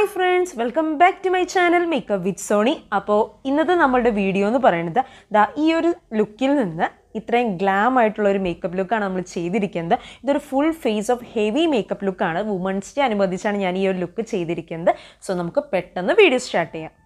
hi friends welcome back to my channel makeup with Soni അപ്പോൾ ഇന്നത്തെ നമ്മളുടെ വീഡിയോ എന്ന് പറയുന്നത് ദാ ഈ ഒരു ലുക്കിൽ നിന്ന് ഇത്രയും ഗ്ലാം ആയിട്ടുള്ള ഒരു മേക്കപ്പ് ലുക്കാണ് നമ്മൾ ചെയ്തിരിക്കുന്നത് ഇതൊരു full face of heavy makeup ലുക്കാണ് വുമൺസ് ഡേ അനുബന്ധിച്ചാണ് ഞാൻ ഈ ഒരു ലുക്ക് ചെയ്തിരിക്കുന്നത് സോ നമുക്ക് പെട്ടെന്ന് വീഡിയോ സ്റ്റാർട്ട് ചെയ്യാം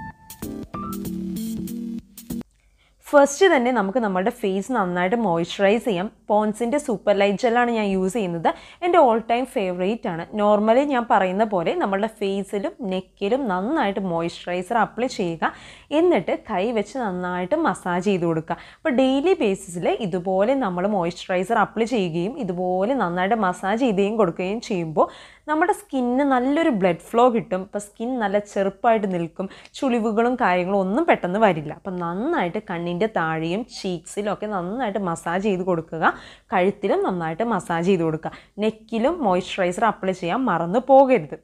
ഫസ്റ്റ് തന്നെ നമുക്ക് നമ്മുടെ ഫേസ് നന്നായിട്ട് മോയ്സ്ചറൈസ് ചെയ്യാം പോൺസിൻ്റെ സൂപ്പർ ലൈറ്റ് ജെല്ലാണ് ഞാൻ യൂസ് ചെയ്യുന്നത് എൻ്റെ ഓൾ ടൈം ഫേവറേറ്റ് ആണ് നോർമലി ഞാൻ പറയുന്ന പോലെ നമ്മുടെ ഫേസിലും നെക്കിലും നന്നായിട്ട് മോയ്സ്ചറൈസർ അപ്ലൈ ചെയ്യുക എന്നിട്ട് കൈ വെച്ച് നന്നായിട്ട് മസാജ് ചെയ്ത് കൊടുക്കുക അപ്പോൾ ഡെയിലി ബേസിസിൽ ഇതുപോലെ നമ്മൾ മോയ്സ്ചറൈസർ അപ്ലൈ ചെയ്യുകയും ഇതുപോലെ നന്നായിട്ട് മസാജ് ചെയ്യുകയും കൊടുക്കുകയും ചെയ്യുമ്പോൾ നമ്മുടെ സ്കിന്നിന് നല്ലൊരു ബ്ലഡ് ഫ്ലോ കിട്ടും ഇപ്പോൾ സ്കിൻ നല്ല ചെറുപ്പമായിട്ട് നിൽക്കും ചുളിവുകളും കാര്യങ്ങളും ഒന്നും പെട്ടെന്ന് വരില്ല അപ്പം നന്നായിട്ട് കണ്ണിൻ്റെ താഴെയും ചീക്സിലും ഒക്കെ നന്നായിട്ട് മസാജ് ചെയ്ത് കൊടുക്കുക കഴുത്തിലും നന്നായിട്ട് മസാജ് ചെയ്ത് കൊടുക്കുക നെക്കിലും മോയ്സ്ചറൈസർ അപ്ലൈ ചെയ്യാൻ മറന്നു പോകരുത്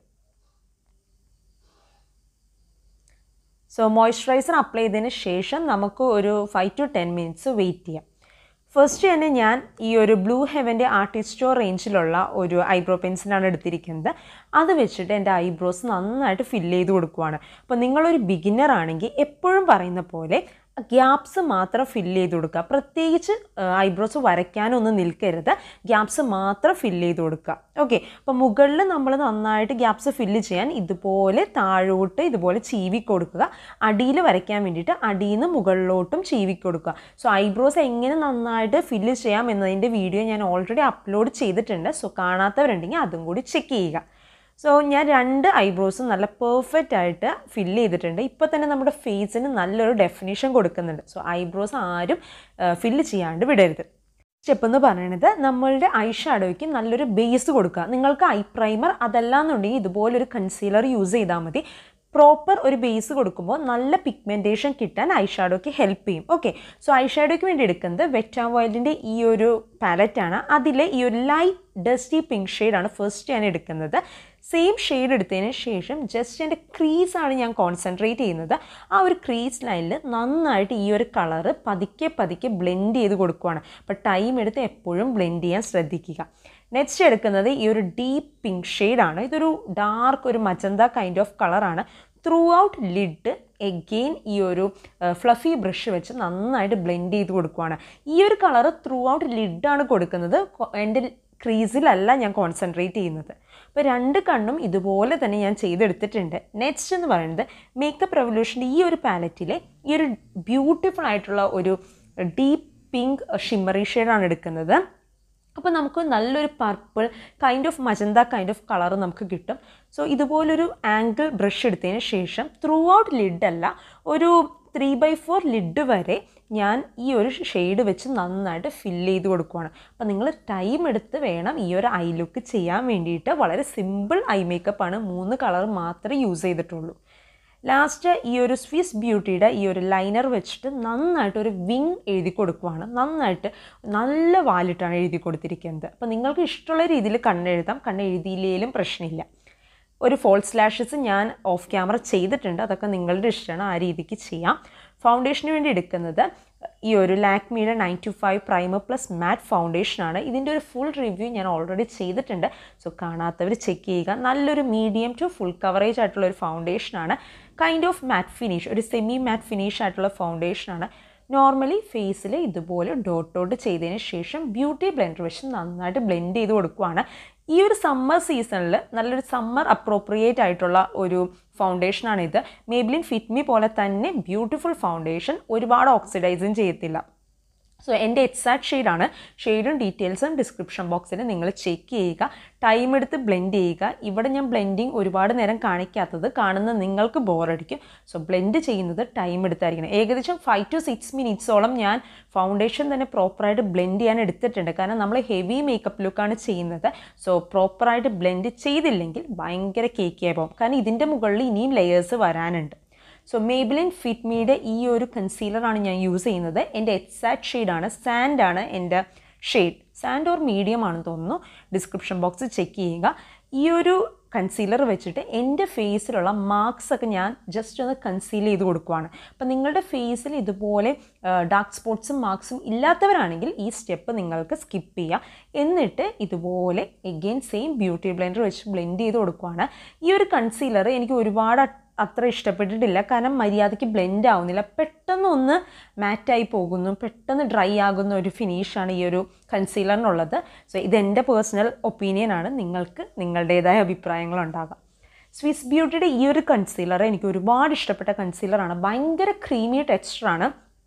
സോ മോയ്സ്ചറൈസർ അപ്ലൈ ചെയ്തതിന് ശേഷം നമുക്ക് ഒരു five to ten minutes wait ചെയ്യാം ഫസ്റ്റ് തന്നെ ഞാൻ ഈ ഒരു ബ്ലൂ ഹെവൻ്റെ ആർട്ടിസ്റ്റോ റേഞ്ചിലുള്ള ഒരു ഐബ്രോ പെൻസിലാണ് എടുത്തിരിക്കുന്നത് അത് വെച്ചിട്ട് എൻ്റെ ഐബ്രോസ് നന്നായിട്ട് ഫില്ല് ചെയ്ത് കൊടുക്കുവാണ് അപ്പോൾ നിങ്ങളൊരു ബിഗിനർ ആണെങ്കിൽ എപ്പോഴും പറയുന്ന പോലെ ഗ്യാപ്സ് മാത്രം ഫില്ല് ചെയ്ത് കൊടുക്കുക പ്രത്യേകിച്ച് ഐബ്രോസ് വരയ്ക്കാനൊന്നും നിൽക്കരുത് ഗ്യാപ്സ് മാത്രം ഫില്ല് ചെയ്ത് കൊടുക്കുക ഓക്കെ അപ്പോൾ മുകളിൽ നമ്മൾ നന്നായിട്ട് ഗ്യാപ്സ് ഫില്ല് ചെയ്യാൻ ഇതുപോലെ താഴോട്ട് ഇതുപോലെ ചീവി കൊടുക്കുക അടിയിൽ വരയ്ക്കാൻ വേണ്ടിയിട്ട് അടിയിൽ നിന്ന് മുകളിലോട്ടും ചീവി കൊടുക്കുക സോ ഐബ്രോസ് എങ്ങനെ നന്നായിട്ട് ഫില്ല് ചെയ്യാം എന്നതിൻ്റെ വീഡിയോ ഞാൻ ഓൾറെഡി അപ്ലോഡ് ചെയ്തിട്ടുണ്ട് സോ കാണാത്തവരുണ്ടെങ്കിൽ അതും കൂടി ചെക്ക് ചെയ്യുക സോ ഞാൻ രണ്ട് ഐബ്രോസും നല്ല പെർഫെക്റ്റ് ആയിട്ട് ഫില്ല് ചെയ്തിട്ടുണ്ട് ഇപ്പോൾ തന്നെ നമ്മുടെ ഫേസിന് നല്ലൊരു ഡെഫിനേഷൻ കൊടുക്കുന്നുണ്ട് സോ ഐബ്രോസ് ആരും ഫില്ല് ചെയ്യാണ്ട് വിടരുത് സ്റ്റെപ്പ് എന്ന് പറയുന്നത് നമ്മളുടെ ഐ ഷാഡോയ്ക്ക് നല്ലൊരു ബേസ് കൊടുക്കുക നിങ്ങൾക്ക് ഐ പ്രൈമർ അതല്ലാന്നുണ്ടെങ്കിൽ ഇതുപോലൊരു കൺസീലർ യൂസ് ചെയ്താൽ മതി പ്രോപ്പർ ഒരു ബേസ് കൊടുക്കുമ്പോൾ നല്ല പിഗ്മെൻറ്റേഷൻ കിട്ടാൻ ഐ ഷാഡോയ്ക്ക് ഹെൽപ്പ് ചെയ്യും ഓക്കെ സോ ഐ ഷാഡോയ്ക്ക് വേണ്ടി എടുക്കുന്നത് വെറ്റ് ആൻഡ് വൈൽഡിൻ്റെ ഈ ഒരു പാലറ്റാണ് അതിലെ ഈ ഒരു ലൈറ്റ് ഡസ്റ്റി പിങ്ക് ഷെയ്ഡാണ് ഫസ്റ്റ് ഞാൻ എടുക്കുന്നത് സെയിം ഷെയ്ഡ് എടുത്തതിന് ശേഷം ജസ്റ്റ് എൻ്റെ ക്രീസാണ് ഞാൻ കോൺസെൻട്രേറ്റ് ചെയ്യുന്നത് ആ ഒരു ക്രീസ് ലൈനിൽ നന്നായിട്ട് ഈ ഒരു കളറ് പതുക്കെ പതുക്കെ ബ്ലെൻഡ് ചെയ്ത് കൊടുക്കുവാണ് അപ്പോൾ ടൈം എടുത്ത് എപ്പോഴും ബ്ലെൻഡ് ചെയ്യാൻ ശ്രദ്ധിക്കുക നെക്സ്റ്റ് എടുക്കുന്നത് ഈ ഒരു ഡീപ്പ് പിങ്ക് ഷെയ്ഡാണ് ഇതൊരു ഡാർക്ക് ഒരു മജന്ത കൈൻഡ് ഓഫ് കളറാണ് ത്രൂ ഔട്ട് ലിഡ് എഗെയിൻ ഈ ഒരു ഫ്ലഫി ബ്രഷ് വെച്ച് നന്നായിട്ട് ബ്ലെൻഡ് ചെയ്ത് കൊടുക്കുവാണ് ഈ ഒരു കളറ് ത്രൂ ഔട്ട് ലിഡാണ് കൊടുക്കുന്നത് എൻ്റെ ക്രീസിലല്ല ഞാൻ കോൺസെൻട്രേറ്റ് ചെയ്യുന്നത് അപ്പോൾ രണ്ട് കണ്ണും ഇതുപോലെ തന്നെ ഞാൻ ചെയ്തെടുത്തിട്ടുണ്ട് നെക്സ്റ്റ് എന്ന് പറയുന്നത് മേക്കപ്പ് റെവല്യൂഷൻ്റെ ഈ ഒരു പാലറ്റിലെ ഈ ഒരു ബ്യൂട്ടിഫുൾ ആയിട്ടുള്ള ഒരു ഡീപ്പ് പിങ്ക് ഷിമ്മറി ഷെയ്ഡാണ് എടുക്കുന്നത് അപ്പോൾ നമുക്ക് നല്ലൊരു purple kind of magenta kind of colour നമുക്ക് കിട്ടും സോ ഇതുപോലൊരു ആംഗിൾ ബ്രഷ് എടുത്തതിന് ശേഷം ത്രൂ ഔട്ട് ലിഡല്ല ഒരു ത്രീ ബൈ ഫോർ ലിഡ് വരെ ഞാൻ ഈ ഒരു ഷെയ്ഡ് വെച്ച് നന്നായിട്ട് ഫില്ല് ചെയ്ത് കൊടുക്കുവാണ് അപ്പോൾ നിങ്ങൾ ടൈം എടുത്ത് വേണം ഈ ഒരു ഐ ലുക്ക് ചെയ്യാൻ വേണ്ടിയിട്ട് വളരെ സിമ്പിൾ ഐ മേക്കപ്പാണ് മൂന്ന് കളർ മാത്രമേ യൂസ് ചെയ്തിട്ടുള്ളൂ ലാസ്റ്റ് ഈ ഒരു സ്വിസ് ബ്യൂട്ടിയുടെ ഈ ഒരു ലൈനർ വെച്ചിട്ട് നന്നായിട്ട് ഒരു വിങ് എഴുതി കൊടുക്കുവാണ് നന്നായിട്ട് നല്ല വാലിട്ടാണ് എഴുതി കൊടുത്തിരിക്കുന്നത് അപ്പോൾ നിങ്ങൾക്ക് ഇഷ്ടമുള്ള രീതിയിൽ കണ്ണെഴുതാം കണ്ണെഴുതിയില്ലേലും പ്രശ്നമില്ല ഒരു ഫോൾസ് ലാഷസ് ഞാൻ ഓഫ് ക്യാമറ ചെയ്തിട്ടുണ്ട് അതൊക്കെ നിങ്ങളുടെ ഇഷ്ടമാണ് ആ രീതിക്ക് ചെയ്യാം ഫൗണ്ടേഷന് വേണ്ടി എടുക്കുന്നത് ഈ ഒരു ലാക്മിയുടെ nine to five primer plus matte ഫൗണ്ടേഷനാണ് ഇതിൻ്റെ ഒരു ഫുൾ റിവ്യൂ ഞാൻ ഓൾറെഡി ചെയ്തിട്ടുണ്ട് സോ കാണാത്തവർ ചെക്ക് ചെയ്യുക നല്ലൊരു മീഡിയം ടു ഫുൾ കവറേജ് ആയിട്ടുള്ള ഒരു ഫൗണ്ടേഷനാണ് കൈൻഡ് ഓഫ് മാറ്റ് ഫിനിഷ് ഒരു സെമി മാറ്റ് ഫിനിഷ് ആയിട്ടുള്ള ഫൗണ്ടേഷനാണ് നോർമലി ഫേസിൽ ഇതുപോലെ ഡോട്ട് ഡോട്ട് ചെയ്തതിന് ശേഷം ബ്യൂട്ടി ബ്ലെൻഡർ വെച്ച് നന്നായിട്ട് ബ്ലെൻഡ് ചെയ്ത് കൊടുക്കുവാണ് ഈ ഒരു സമ്മർ സീസണിൽ നല്ലൊരു സമ്മർ അപ്രോപ്രിയേറ്റ് ആയിട്ടുള്ള ഒരു ഫൗണ്ടേഷനാണ് ഇത് മേബിലിൻ ഫിറ്റ്മി പോലെ തന്നെ ബ്യൂട്ടിഫുൾ ഫൗണ്ടേഷൻ ഒരുപാട് ഓക്സിഡൈസും ചെയ്യത്തില്ല സോ എൻ്റെ എക്സാക്ട് ഷെയ്ഡാണ് ഷെയ്ഡും ഡീറ്റെയിൽസും ഡിസ്ക്രിപ്ഷൻ ബോക്സിൽ നിങ്ങൾ ചെക്ക് ചെയ്യുക ടൈം എടുത്ത് ബ്ലെൻഡ് ചെയ്യുക ഇവിടെ ഞാൻ ബ്ലെൻഡിങ് ഒരുപാട് നേരം കാണിക്കാത്തത് കാണുന്ന നിങ്ങൾക്ക് ബോറടിക്കും സോ ബ്ലെൻഡ് ചെയ്യുന്നത് ടൈം എടുത്തായിരിക്കണം ഏകദേശം ഫൈവ് ടു സിക്സ് മിനിറ്റ്സോളം ഞാൻ ഫൗണ്ടേഷൻ തന്നെ പ്രോപ്പറായിട്ട് ബ്ലെൻഡ് ചെയ്യാൻ എടുത്തിട്ടുണ്ട് കാരണം നമ്മൾ ഹെവി മേക്കപ്പ് ലുക്കാണ് ചെയ്യുന്നത് സോ പ്രോപ്പറായിട്ട് ബ്ലെൻഡ് ചെയ്തില്ലെങ്കിൽ ഭയങ്കര കേക്കിയായി പോകും കാരണം ഇതിൻ്റെ മുകളിൽ ഇനിയും ലെയേഴ്സ് വരാനുണ്ട് സോ മേബിലിൻ ഫിറ്റ്മിയുടെ ഈ ഒരു കൺസീലറാണ് ഞാൻ യൂസ് ചെയ്യുന്നത് എൻ്റെ എക്സാക്ട് ഷെയ്ഡാണ് സാൻഡാണ് എൻ്റെ ഷെയ്ഡ് സാൻഡ് ഓർ മീഡിയം ആണെന്ന് തോന്നുന്നു ഡിസ്ക്രിപ്ഷൻ ബോക്സ് ചെക്ക് ചെയ്യുക ഈ ഒരു കൺസീലർ വെച്ചിട്ട് എൻ്റെ ഫേസിലുള്ള മാർക്സ് ഒക്കെ ഞാൻ ജസ്റ്റ് ഒന്ന് കൺസീൽ ചെയ്ത് കൊടുക്കുവാണ് അപ്പം നിങ്ങളുടെ ഫേസിൽ ഇതുപോലെ ഡാർക്ക് സ്പോട്ട്സും മാർക്സും ഇല്ലാത്തവരാണെങ്കിൽ ഈ സ്റ്റെപ്പ് നിങ്ങൾക്ക് സ്കിപ്പ് ചെയ്യാം എന്നിട്ട് ഇതുപോലെ എഗെയിൻ സെയിം ബ്യൂട്ടി ബ്ലെൻഡർ വെച്ച് ബ്ലെൻഡ് ചെയ്ത് കൊടുക്കുവാണ് ഈ ഒരു കൺസീലർ എനിക്ക് ഒരുപാട് അത്ര ഇഷ്ടപ്പെട്ടിട്ടില്ല കാരണം മര്യാദയ്ക്ക് ബ്ലെൻഡ് ആവുന്നില്ല പെട്ടെന്ന് ഒന്ന് മാറ്റായി പോകുന്നു പെട്ടെന്ന് ഡ്രൈ ആകുന്ന ഒരു ഫിനിഷാണ് ഈ ഒരു കൺസീലറിനുള്ളത് സോ ഇതെൻ്റെ പേഴ്സണൽ ഒപ്പീനിയനാണ് നിങ്ങൾക്ക് നിങ്ങളുടേതായ അഭിപ്രായങ്ങളുണ്ടാകാം സ്വിസ് ബ്യൂട്ടിയുടെ ഈ ഒരു കൺസീലർ എനിക്ക് ഒരുപാട് ഇഷ്ടപ്പെട്ട കൺസീലറാണ് ഭയങ്കര ക്രീമി ടെക്സ്ചറാണ്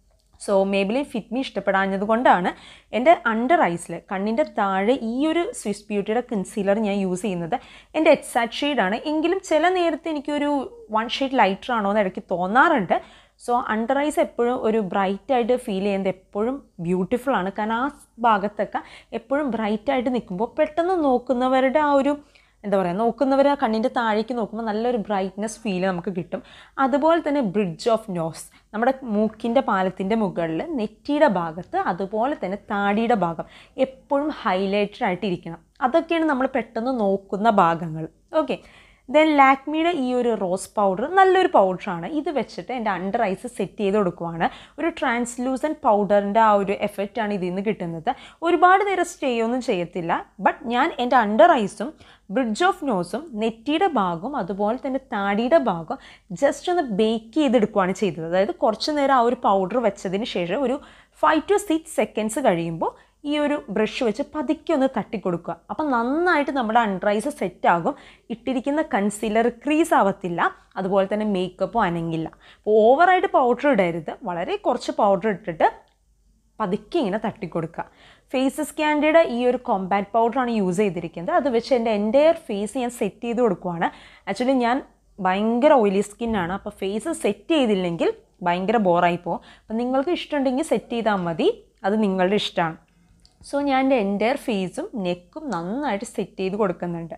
സോ മേബിലിൻ ഫിറ്റ് മീ ഇഷ്ടപ്പെടാഞ്ഞത് കൊണ്ടാണ് എൻ്റെ അണ്ടർ ഐസിൽ കണ്ണിൻ്റെ താഴെ ഈ ഒരു സ്വിസ് ബ്യൂട്ടിയുടെ കൺസീലർ ഞാൻ യൂസ് ചെയ്യുന്നത് എൻ്റെ എക്സാക്ട് ഷെയ്ഡാണ് എങ്കിലും ചില നേരത്തെ എനിക്കൊരു വൺ ഷെയ്ഡ് ലൈറ്റർ ആണോ എന്ന് ഇടയ്ക്ക് തോന്നാറുണ്ട് സോ അണ്ടർ ഐസ് എപ്പോഴും ഒരു ബ്രൈറ്റ് ആയിട്ട് ഫീൽ ചെയ്യുന്നത് എപ്പോഴും ബ്യൂട്ടിഫുൾ ആണ് കാരണം ആ ഭാഗത്തൊക്കെ എപ്പോഴും ബ്രൈറ്റ് ആയിട്ട് നിൽക്കുമ്പോൾ പെട്ടെന്ന് നോക്കുന്നവരുടെ ആ ഒരു എന്താ പറയുക നോക്കുന്നവർ ആ കണ്ണിൻ്റെ താഴേക്ക് നോക്കുമ്പോൾ നല്ലൊരു ബ്രൈറ്റ്നെസ് ഫീൽ നമുക്ക് കിട്ടും അതുപോലെ തന്നെ ബ്രിഡ്ജ് ഓഫ് നോസ് നമ്മുടെ മൂക്കിൻ്റെ പാലത്തിൻ്റെ മുകളിൽ നെറ്റിയുടെ ഭാഗത്ത് അതുപോലെ തന്നെ താടിയുടെ ഭാഗം എപ്പോഴും ഹൈലൈറ്റഡ് ആയിട്ട് ഇരിക്കണം അതൊക്കെയാണ് നമ്മൾ പെട്ടെന്ന് നോക്കുന്ന ഭാഗങ്ങൾ ഓക്കെ ദെൻ ലാക്മിയുടെ ഈ ഒരു റോസ് പൗഡർ നല്ലൊരു പൗഡറാണ് ഇത് വെച്ചിട്ട് എൻ്റെ അണ്ടർ ഐസ് സെറ്റ് ചെയ്ത് കൊടുക്കുവാണ് ഒരു ട്രാൻസ്ലൂസൻ പൗഡറിൻ്റെ ആ ഒരു എഫക്റ്റാണ് ഇതിൽ നിന്ന് കിട്ടുന്നത് ഒരുപാട് നേരം സ്റ്റേ ഒന്നും ചെയ്യത്തില്ല ബട്ട് ഞാൻ എൻ്റെ അണ്ടർ ഐസും ബ്രിഡ്ജ് ഓഫ് നോസും നെറ്റിയുടെ ഭാഗവും അതുപോലെ തന്നെ താടിയുടെ ഭാഗവും ജസ്റ്റ് ഒന്ന് ബേക്ക് ചെയ്തെടുക്കുകയാണ് ചെയ്തത് അതായത് കുറച്ച് നേരം ആ ഒരു പൗഡർ വെച്ചതിന് ശേഷം ഒരു ഫൈവ് ടു സിക്സ് സെക്കൻഡ്സ് കഴിയുമ്പോൾ ഈ ഒരു ബ്രഷ് വെച്ച് പതുക്കെ ഒന്ന് തട്ടിക്കൊടുക്കുക അപ്പം നന്നായിട്ട് നമ്മുടെ അൺഡ്രൈസ് സെറ്റ് ആകും ഇട്ടിരിക്കുന്ന കൺസീലർ ക്രീസ് ആവത്തില്ല അതുപോലെ തന്നെ മേക്കപ്പും അനങ്ങില്ല അപ്പോൾ ഓവറായിട്ട് പൗഡർ ഇടരുത് വളരെ കുറച്ച് പൗഡർ ഇട്ടിട്ട് പതുക്കെ ഇങ്ങനെ തട്ടിക്കൊടുക്കുക ഫേസ് സ്കാൻഡിയുടെ ഈ ഒരു കോമ്പാക്ട് പൗഡറാണ് യൂസ് ചെയ്തിരിക്കുന്നത് അത് വെച്ച് എൻ്റെ എൻ്റയർ ഫേസ് ഞാൻ സെറ്റ് ചെയ്ത് കൊടുക്കുവാണ് ആക്ച്വലി ഞാൻ ഭയങ്കര ഓയിലി സ്കിന്നാണ് അപ്പോൾ ഫേസ് സെറ്റ് ചെയ്തില്ലെങ്കിൽ ഭയങ്കര ബോറായി പോകും അപ്പം നിങ്ങൾക്ക് ഇഷ്ടമുണ്ടെങ്കിൽ സെറ്റ് ചെയ്താൽ മതി അത് നിങ്ങളുടെ ഇഷ്ടമാണ് സോ ഞാൻ എൻ്റെ എൻ്റയർ ഫേസും നെക്കും നന്നായിട്ട് സെറ്റ് ചെയ്ത് കൊടുക്കുന്നുണ്ട്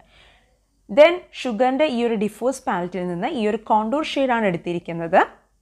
ദെൻ ഷുഗറിൻ്റെ ഈ ഒരു ഡിഫോസ് പാലറ്റിൽ നിന്ന് ഈ ഒരു കോണ്ടൂർ ഷെയ്ഡാണ് എടുത്തിരിക്കുന്നത്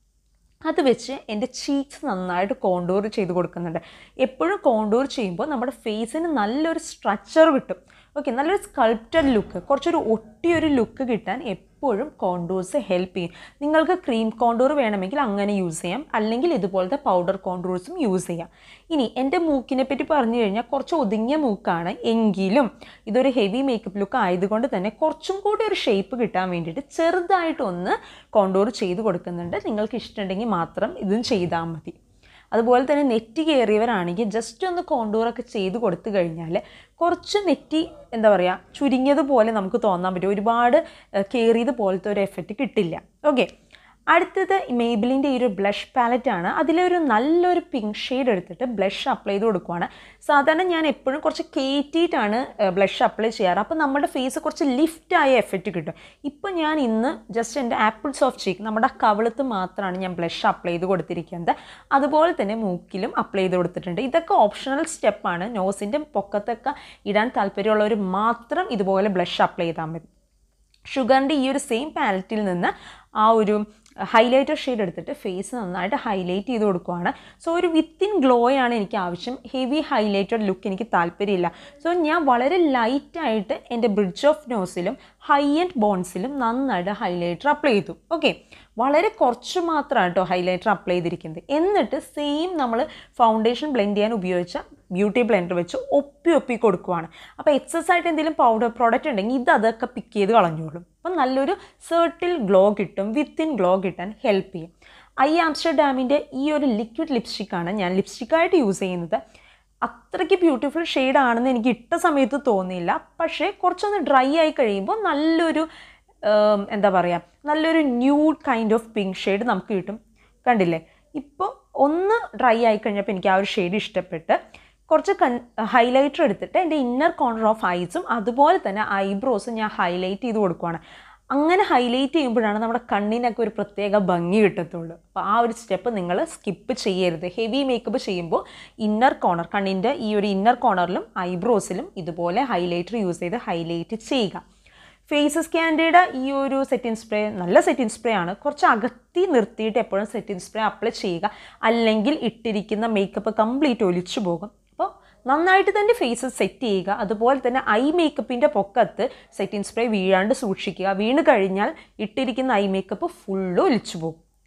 അത് വെച്ച് എൻ്റെ ചീക്സ് നന്നായിട്ട് കോണ്ടൂർ ചെയ്ത് കൊടുക്കുന്നുണ്ട് എപ്പോഴും കോണ്ടൂർ ചെയ്യുമ്പോൾ നമ്മുടെ ഫേസിന് നല്ലൊരു സ്ട്രക്ചർ കിട്ടും ഓക്കെ നല്ലൊരു സ്കൾപ്റ്റഡ് ലുക്ക് കുറച്ചൊരു ഒട്ടിയൊരു ലുക്ക് കിട്ടാൻ എപ്പോഴും കോണ്ടൂർസ് ഹെൽപ്പ് ചെയ്യും നിങ്ങൾക്ക് ക്രീം കോണ്ടൂർ വേണമെങ്കിൽ അങ്ങനെ യൂസ് ചെയ്യാം അല്ലെങ്കിൽ ഇതുപോലത്തെ പൗഡർ കോണ്ടൂർസും യൂസ് ചെയ്യാം ഇനി എൻ്റെ മൂക്കിനെ പറ്റി പറഞ്ഞു കഴിഞ്ഞാൽ കുറച്ച് ഒതുങ്ങിയ മൂക്കാണ് എങ്കിലും ഇതൊരു ഹെവി മേക്കപ്പ് ലുക്ക് ആയതുകൊണ്ട് തന്നെ കുറച്ചും കൂടി ഒരു ഷേപ്പ് കിട്ടാൻ വേണ്ടിയിട്ട് ചെറുതായിട്ടൊന്ന് കോണ്ടൂർ ചെയ്ത് കൊടുക്കുന്നുണ്ട് നിങ്ങൾക്ക് ഇഷ്ടമുണ്ടെങ്കിൽ മാത്രം ഇതും ചെയ്താൽ മതി അതുപോലെ തന്നെ നെറ്റ് കയറിയവരാണെങ്കിൽ ജസ്റ്റ് ഒന്ന് കോണ്ടൂറൊക്കെ ചെയ്ത് കൊടുത്തു കഴിഞ്ഞാൽ കുറച്ച് നെറ്റി എന്താ പറയുക ചുരുങ്ങിയതുപോലെ നമുക്ക് തോന്നാൻ പറ്റും ഒരുപാട് കയറിയത് പോലത്തെ ഒരു എഫക്റ്റ് കിട്ടില്ല ഓക്കെ അടുത്തത് മേബിലിൻ്റെ ഈ ഒരു ബ്ലഷ് പാലറ്റാണ് അതിലൊരു നല്ലൊരു പിങ്ക് ഷെയ്ഡ് എടുത്തിട്ട് ബ്ലഷ് അപ്ലൈ ചെയ്ത് കൊടുക്കുവാണ് സാധാരണ ഞാൻ എപ്പോഴും കുറച്ച് കയറ്റിയിട്ടാണ് ബ്ലഷ് അപ്ലൈ ചെയ്യാറ് അപ്പോൾ നമ്മുടെ ഫേസ് കുറച്ച് ലിഫ്റ്റായ എഫക്റ്റ് കിട്ടും ഇപ്പോൾ ഞാൻ ഇന്ന് ജസ്റ്റ് എൻ്റെ ആപ്പിൾസ് ഓഫ് ചീക്ക് നമ്മുടെ കവിളത്ത് മാത്രമാണ് ഞാൻ ബ്ലഷ് അപ്ലൈ ചെയ്ത് കൊടുത്തിരിക്കുന്നത് അതുപോലെ തന്നെ മൂക്കിലും അപ്ലൈ ചെയ്ത് കൊടുത്തിട്ടുണ്ട് ഇതൊക്കെ ഓപ്ഷണൽ സ്റ്റെപ്പാണ് നോസിൻ്റെ പൊക്കത്തൊക്കെ ഇടാൻ താല്പര്യമുള്ളവർ മാത്രം ഇതുപോലെ ബ്ലഷ് അപ്ലൈ ചെയ്താൽ മതി ഷുഗറിൻ്റെ ഈ ഒരു സെയിം പാലറ്റിൽ നിന്ന് ആ ഒരു ഹൈലൈറ്റർ ഷെയ്ഡ് എടുത്തിട്ട് ഫേസ് നന്നായിട്ട് ഹൈലൈറ്റ് ചെയ്ത് കൊടുക്കുവാണ് സോ ഒരു വിത്തിൻ ഗ്ലോ ആണ് എനിക്ക് ആവശ്യം ഹെവി ഹൈലൈറ്റഡ് ലുക്ക് എനിക്ക് താല്പര്യമില്ല സോ ഞാൻ വളരെ ലൈറ്റായിട്ട് എൻ്റെ ബ്രിഡ്ജ് ഓഫ് നോസിലും ഹൈ ആൻഡ് ബോൺസിലും നന്നായിട്ട് ഹൈലൈറ്റർ അപ്ലൈ ചെയ്തു ഓക്കെ വളരെ കുറച്ച് മാത്രമാണ് കേട്ടോ ഹൈലൈറ്റർ അപ്ലൈ ചെയ്തിരിക്കുന്നത് എന്നിട്ട് സെയിം നമ്മൾ ഫൗണ്ടേഷൻ ബ്ലെൻഡ് ചെയ്യാൻ ഉപയോഗിച്ച ബ്യൂട്ടി ബ്ലെൻഡർ വെച്ച് ഒപ്പി ഒപ്പി കൊടുക്കുവാണ് അപ്പോൾ എക്സസ് ആയിട്ട് എന്തെങ്കിലും പൗഡർ പ്രോഡക്റ്റ് ഉണ്ടെങ്കിൽ ഇത് അതൊക്കെ പിക്ക് ചെയ്ത് കളഞ്ഞോളും അപ്പം നല്ലൊരു സെർട്ടിൽ ഗ്ലോ കിട്ടും വിത്തിൻ ഗ്ലോ കിട്ടാൻ ഹെൽപ്പ് ചെയ്യും ഐ ആംസ്റ്റർഡാമിൻ്റെ ഈ ഒരു ലിക്വിഡ് ലിപ്സ്റ്റിക്കാണ് ഞാൻ ലിപ്സ്റ്റിക്കായിട്ട് യൂസ് ചെയ്യുന്നത് അത്രയ്ക്ക് ബ്യൂട്ടിഫുൾ ആണെന്ന് എനിക്ക് ഇട്ട സമയത്ത് തോന്നിയില്ല പക്ഷേ കുറച്ചൊന്ന് ഡ്രൈ ആയി കഴിയുമ്പോൾ നല്ലൊരു ഉം, എന്താ പറയുക നല്ലൊരു nude kind of pink shade നമുക്ക് കിട്ടും കണ്ടില്ലേ ഇപ്പോൾ ഒന്ന് ഡ്രൈ ആയി കഴിഞ്ഞപ്പോൾ എനിക്ക് ആ ഒരു ഷെയ്ഡ് ഇഷ്ടപ്പെട്ട് കുറച്ച് കൺ ഹൈലൈറ്റർ എടുത്തിട്ട് എൻ്റെ ഇന്നർ കോർണർ ഓഫ് ഐസും അതുപോലെ തന്നെ ഐബ്രോസും ഞാൻ ഹൈലൈറ്റ് ചെയ്ത് കൊടുക്കുവാണ് അങ്ങനെ ഹൈലൈറ്റ് ചെയ്യുമ്പോഴാണ് നമ്മുടെ കണ്ണിനൊക്കെ ഒരു പ്രത്യേക ഭംഗി കിട്ടത്തുള്ളൂ അപ്പോൾ ആ ഒരു സ്റ്റെപ്പ് നിങ്ങൾ സ്കിപ്പ് ചെയ്യരുത് ഹെവി മേക്കപ്പ് ചെയ്യുമ്പോൾ ഇന്നർ കോർണർ കണ്ണിൻ്റെ ഈ ഒരു ഇന്നർ കോർണറിലും ഐബ്രോസിലും ഇതുപോലെ ഹൈലൈറ്റർ യൂസ് ചെയ്ത് ഹൈലൈറ്റ് ചെയ്യുക ഫേസ് സ്കാൻഡയുടെ ഈ ഒരു സെറ്റിൻ സ്പ്രേ നല്ല സെറ്റിൻ സ്പ്രേ ആണ് കുറച്ച് അകത്തി നിർത്തിയിട്ട് എപ്പോഴും സെറ്റിൻ സ്പ്രേ അപ്ലൈ ചെയ്യുക അല്ലെങ്കിൽ ഇട്ടിരിക്കുന്ന മേക്കപ്പ് കംപ്ലീറ്റ് ഒലിച്ചു പോകും അപ്പോൾ നന്നായിട്ട് തന്നെ ഫേസ് സെറ്റ് ചെയ്യുക അതുപോലെ തന്നെ ഐ മേക്കപ്പിൻ്റെ പൊക്കത്ത് സെറ്റിൻ സ്പ്രേ വീഴാണ്ട് സൂക്ഷിക്കുക വീണ് കഴിഞ്ഞാൽ ഇട്ടിരിക്കുന്ന ഐ മേക്കപ്പ് ഫുള്ള് ഒലിച്ചു പോകും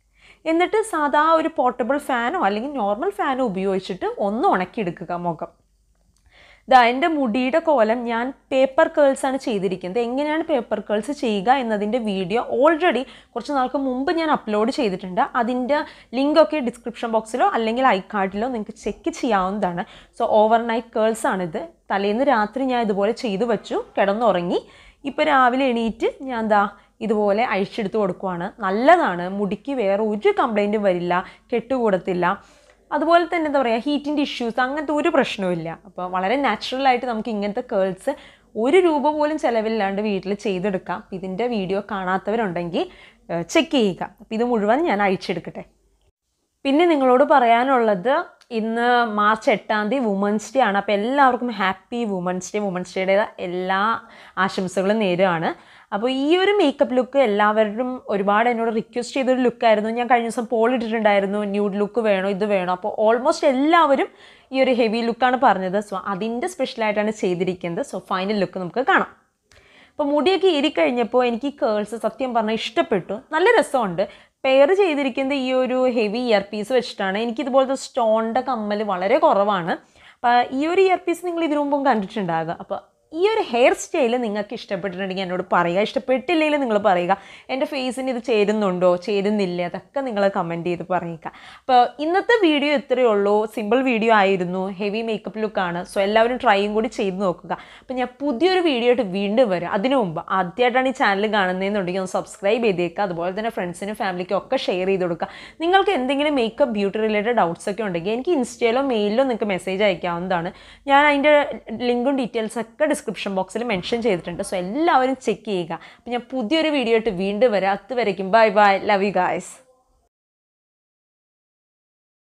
എന്നിട്ട് സാധാ ഒരു പോർട്ടബിൾ ഫാനോ അല്ലെങ്കിൽ നോർമൽ ഫാനോ ഉപയോഗിച്ചിട്ട് ഒന്ന് ഉണക്കിയെടുക്കുക മുഖം ദാ എൻ്റെ മുടിയുടെ കോലം ഞാൻ പേപ്പർ കേൾസ് ആണ് ചെയ്തിരിക്കുന്നത് എങ്ങനെയാണ് പേപ്പർ കേൾസ് ചെയ്യുക എന്നതിൻ്റെ വീഡിയോ ഓൾറെഡി കുറച്ച് നാൾക്ക് മുമ്പ് ഞാൻ അപ്ലോഡ് ചെയ്തിട്ടുണ്ട് അതിൻ്റെ ലിങ്കൊക്കെ ഡിസ്ക്രിപ്ഷൻ ബോക്സിലോ അല്ലെങ്കിൽ ഐ കാർഡിലോ നിങ്ങൾക്ക് ചെക്ക് ചെയ്യാവുന്നതാണ് സോ ഓവർ നൈറ്റ് കേൾസ് ആണിത് തലേന്ന് രാത്രി ഞാൻ ഇതുപോലെ ചെയ്തു വെച്ചു കിടന്നുറങ്ങി ഇപ്പോൾ രാവിലെ എണീറ്റ് ഞാൻ ദാ ഇതുപോലെ അഴിച്ചെടുത്ത് കൊടുക്കുവാണ് നല്ലതാണ് മുടിക്ക് വേറെ ഒരു കംപ്ലൈൻറ്റും വരില്ല കെട്ടുകൂടത്തില്ല അതുപോലെ തന്നെ എന്താ പറയുക ഹീറ്റിൻ്റെ ഇഷ്യൂസ് അങ്ങനത്തെ ഒരു പ്രശ്നവുമില്ല അപ്പോൾ വളരെ നാച്ചുറലായിട്ട് നമുക്ക് ഇങ്ങനത്തെ കേൾസ് ഒരു രൂപ പോലും ചിലവില്ലാണ്ട് വീട്ടിൽ ചെയ്തെടുക്കാം അപ്പോൾ ഇതിൻ്റെ വീഡിയോ കാണാത്തവരുണ്ടെങ്കിൽ ചെക്ക് ചെയ്യുക അപ്പോൾ ഇത് മുഴുവൻ ഞാൻ അയച്ചെടുക്കട്ടെ പിന്നെ നിങ്ങളോട് പറയാനുള്ളത് ഇന്ന് മാർച്ച് എട്ടാം തീയതി വുമൻസ് ഡേ ആണ് അപ്പോൾ എല്ലാവർക്കും ഹാപ്പി വുമൻസ് ഡേ വുമൻസ് ഡേയുടെ എല്ലാ ആശംസകളും നേരുകയാണ് അപ്പോൾ ഈ ഒരു മേക്കപ്പ് ലുക്ക് എല്ലാവരും ഒരുപാട് എന്നോട് റിക്വസ്റ്റ് ചെയ്തൊരു ലുക്കായിരുന്നു ഞാൻ കഴിഞ്ഞ ദിവസം പോൾ ഇട്ടിട്ടുണ്ടായിരുന്നു ന്യൂഡ് ലുക്ക് വേണോ ഇത് വേണോ അപ്പോൾ ഓൾമോസ്റ്റ് എല്ലാവരും ഈ ഒരു ഹെവി ലുക്കാണ് പറഞ്ഞത് സോ അതിൻ്റെ സ്പെഷ്യലായിട്ടാണ് ചെയ്തിരിക്കുന്നത് സോ ഫൈനൽ ലുക്ക് നമുക്ക് കാണാം അപ്പോൾ മുടിയൊക്കെ ഏറിക്കഴിഞ്ഞപ്പോൾ എനിക്ക് ഈ കേൾസ് സത്യം പറഞ്ഞാൽ ഇഷ്ടപ്പെട്ടു നല്ല രസമുണ്ട് പെയർ ചെയ്തിരിക്കുന്നത് ഈ ഒരു ഹെവി ഇയർ പീസ് വെച്ചിട്ടാണ് എനിക്കിതുപോലത്തെ സ്റ്റോണിൻ്റെ കമ്മൽ വളരെ കുറവാണ് അപ്പോൾ ഈ ഒരു ഇയർ പീസ് നിങ്ങൾ ഇതിനു മുമ്പും കണ്ടിട്ടുണ്ടാകുക അപ്പോൾ ഈ ഒരു ഹെയർ സ്റ്റൈൽ നിങ്ങൾക്ക് ഇഷ്ടപ്പെട്ടിട്ടുണ്ടെങ്കിൽ എന്നോട് പറയുക ഇഷ്ടപ്പെട്ടില്ലെങ്കിൽ നിങ്ങൾ പറയുക എൻ്റെ ഫേസിന് ഇത് ചേരുന്നുണ്ടോ ചേരുന്നില്ല അതൊക്കെ നിങ്ങൾ കമൻറ്റ് ചെയ്ത് പറയുക അപ്പോൾ ഇന്നത്തെ വീഡിയോ ഇത്രയേ ഉള്ളൂ സിമ്പിൾ വീഡിയോ ആയിരുന്നു ഹെവി മേക്കപ്പ് ലുക്കാണ് സോ എല്ലാവരും ട്രൈയും കൂടി ചെയ്ത് നോക്കുക അപ്പോൾ ഞാൻ പുതിയൊരു വീഡിയോ ആയിട്ട് വീണ്ടും വരും അതിനു മുമ്പ് ആദ്യമായിട്ടാണ് ഈ ചാനൽ കാണുന്നതെന്നുണ്ടെങ്കിൽ ഒന്ന് സബ്സ്ക്രൈബ് ചെയ്തേക്കുക അതുപോലെ തന്നെ ഫ്രണ്ട്സിനും ഫാമിലിക്കും ഒക്കെ ഷെയർ ചെയ്ത് കൊടുക്കുക നിങ്ങൾക്ക് എന്തെങ്കിലും മേക്കപ്പ് ബ്യൂട്ടി റിലേറ്റഡ് ഡൗട്ട്സ് ഒക്കെ ഉണ്ടെങ്കിൽ എനിക്ക് ഇൻസ്റ്റയിലോ മെയിലിലോ നിങ്ങൾക്ക് മെസ്സേജ് അയക്കാവുന്നതാണ് ഞാൻ അതിൻ്റെ ലിങ്കും ഡീറ്റെയിൽസ് ഒക്കെ ഡിസ്ക്രിപ്ഷൻ ബോക്സിൽ മെൻഷൻ ചെയ്തിട്ടുണ്ട് സോ എല്ലാവരും ചെക്ക് ചെയ്യുക അപ്പോൾ ഞാൻ പുതിയൊരു വീഡിയോ ആയിട്ട് വീണ്ടും വരാം അതുവരയ്ക്കും bye bye love you guys